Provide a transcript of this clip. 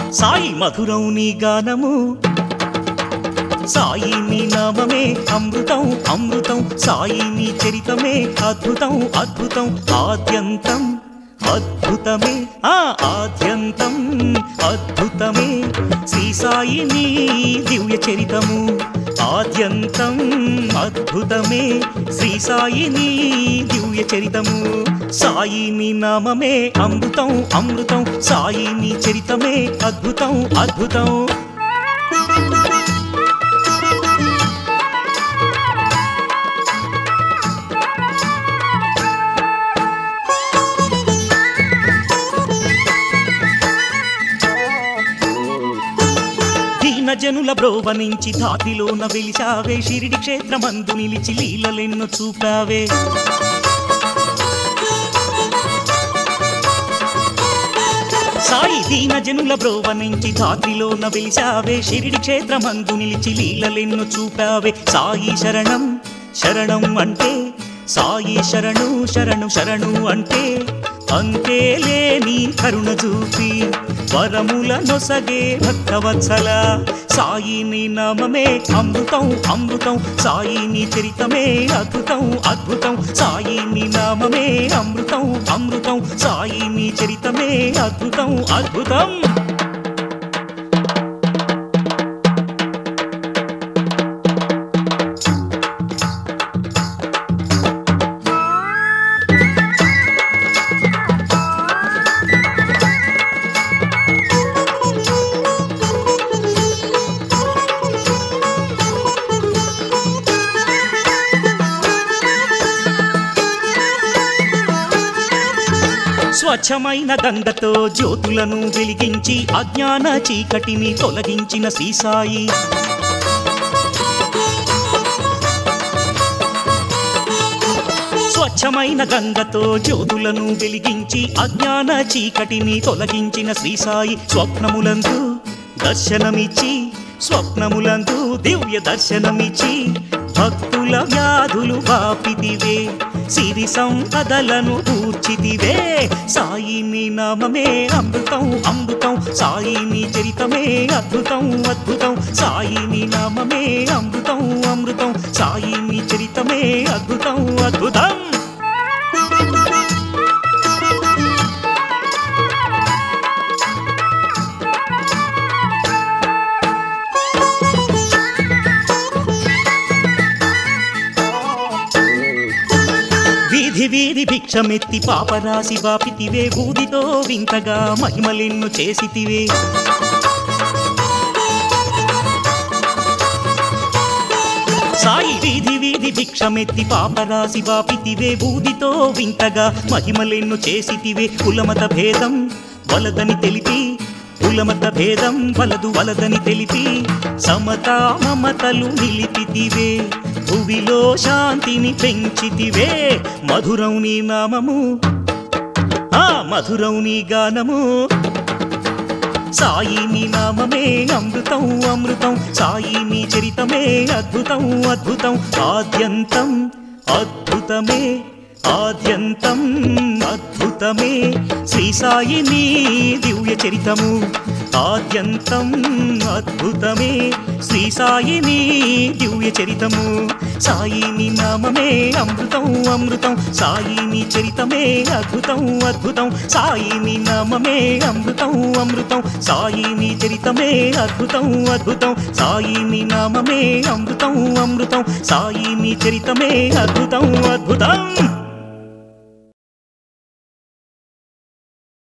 సాయి మధురం నీ గానము సాయి నీ నామమే అమృతం అమృతం సాయి నీ చరితమే అద్భుతం అద్భుతం ఆద్యంతం అద్భుతమే ఆ ఆద్యంతం అద్భుతమే శ్రీ సాయి నీ దివ్య చరితము ఆద్యంతం అద్భుతమే శ్రీ సాయి నీ దివ్య చరితము సాయి నీ నామమే అమృతం అమృతం సాయి నీ చరితమే అద్భుతం అద్భుతం దీన జనుల బ్రోవ నుంచి ధాతిలోన వెలిసావే షిరిడి క్షేత్రమందు నిలిచి లీలలెన్నో చూపావే సాయి దీన జనుల బ్రోవ నుంచి ధాత్రిలోన వెలిసావే షిరిడి క్షేత్రమందు నిలిచి లీలలెన్నో చూపావే సాయి శరణం శరణం అంటే సాయి శరణు శరణు శరణు అంటే అంతే లేని కరుణ చూపి వరముల నొసగే భక్తవత్సల సాయి నీ నామమే అమృతం అమృతం సాయి నీ చరితమే అద్భుతం అద్భుతం సాయి నీ నామమే అమృతం అమృతం సాయి నీ చరితమే అద్భుతం అద్భుతం స్వచ్ఛమైన గంగతో జ్యోతులను వెలిగించి అజ్ఞాన చీకటిని తొలగించిన శ్రీసాయి స్వచ్ఛమైన గంగతో జ్యోతులను వెలిగించి అజ్ఞాన చీకటిని తొలగించిన శ్రీసాయి స్వప్నములందు దర్శనమిచ్చి స్వప్నములందు దివ్య దర్శనమిచ్చి భక్తుల వ్యాధులు బాపిదివే సిరి సంపదలను కూర్చితివే సాయి నీ నామమే అమృతం అమృతం సాయి నీ చరితమే అద్భుతం అద్భుతం సాయి నీ నామమే అమృతం అమృతం సాయి నీ చరితమే అద్భుతం అద్భుతం వీధి వీధి భిక్షమెత్తి పాపరాశి బాపితివే బూదితో వింతగా మహిమలెన్ను చేసితివే సాయి వీధి వీధి భిక్షమెత్తి పాపరాశి బాపితివే బూదితో వింతగా మహిమలెన్ను చేసితివే కులమత భేదం వలదని తెలిపి కులమత భేదం వలదు వలదని తెలిపి సమత మమతలు నిలిపితివే భువిలో శాంతిని పెంచితివే మధురం నీ నామము ఆ మధురం నీ గానము సాయి నీ నామమే అమృతం అమృతం సాయి నీ చరితమే అద్భుతం అద్భుతం ఆద్యంతం అద్భుతమే ఆద్యంతం అద్భుతమే శ్రీ సాయి నీ దివ్య చరితము ఆద్యంతం అద్భుతమే శ్రీ సాయి నీ దివ్య చరితము సాయి నీ నామమే అమృతం అమృతం సాయి నీ చరితమే అద్భుతం అద్భుతం సాయి నీ నామమే అమృతం అమృతం సాయి నీ చరితమే అద్భుతం అద్భుతం సాయి నీ నామమే అమృతం అమృతం సాయి నీ చరితమే అద్భుతం అద్భుతం